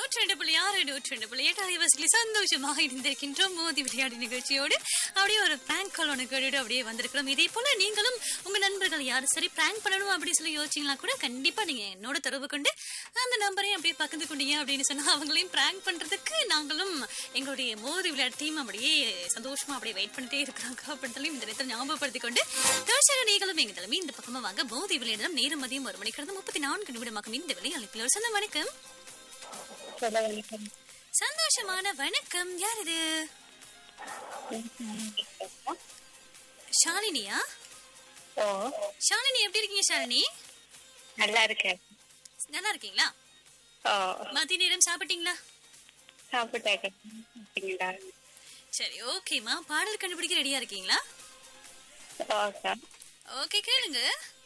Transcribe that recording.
நூற்றி ரெண்டு புள்ளி ஆறு நூற்றி ரெண்டு புள்ளி எட்டு அலைவரிசையில் சந்தோஷமாக இணைந்திருக்கின்றோம் மோதி விளையாடி நிகழ்ச்சியோடு அப்படியே ஒரு பிராங்க் கால் ஒன்று கேட்டுட்டு அப்படியே வந்திருக்கிறோம் இதே போல நீங்களும் உங்க நண்பர்கள் யாரும் சரி பிராங்க் பண்ணணும் அப்படின்னு சொல்லி யோசிச்சீங்களா கூட கண்டிப்பா நீங்க என்னோட தொடர்பு கொண்டு அந்த நம்பரையும் அப்படியே பகிர்ந்து கொண்டீங்க அப்படின்னு சொன்னா அவங்களையும் பிராங்க் பண்றதுக்கு நாங்களும் எங்களுடைய மோதி விளையாட்டு டீம் அப்படியே சந்தோஷமா அப்படியே வெயிட் பண்ணிட்டே இருக்கிறாங்க அப்படின்னு இந்த நேரத்தில் ஞாபகப்படுத்திக் கொண்டு தோஷக நீங்களும் எங்க தலைமை இந்த பக்கமா வாங்க மோதி விளையாடம் நேரம் மதியம் ஒரு மணிக்கு முப்பத்தி நான்கு நிமிடமாகும் இந்த விலை அழைப்பில் ஒரு சொந்த வணக்கம் சொல்ல வணக்கம் சந்தோஷமான வணக்கம் யார் இது ஷாலினியா ஓ ஷாலினி எப்படி இருக்கீங்க ஷாலினி நல்லா இருக்கேன் நல்லா இருக்கீங்களா ஓ மதிய நேரம் சாப்பிட்டீங்களா சாப்பிட்டாக்க சாப்பிட்டீங்களா சரி ஓகேம்மா பாடல் கண்டுபிடிக்க ரெடியா இருக்கீங்களா ஓகே ஓகே கேளுங்க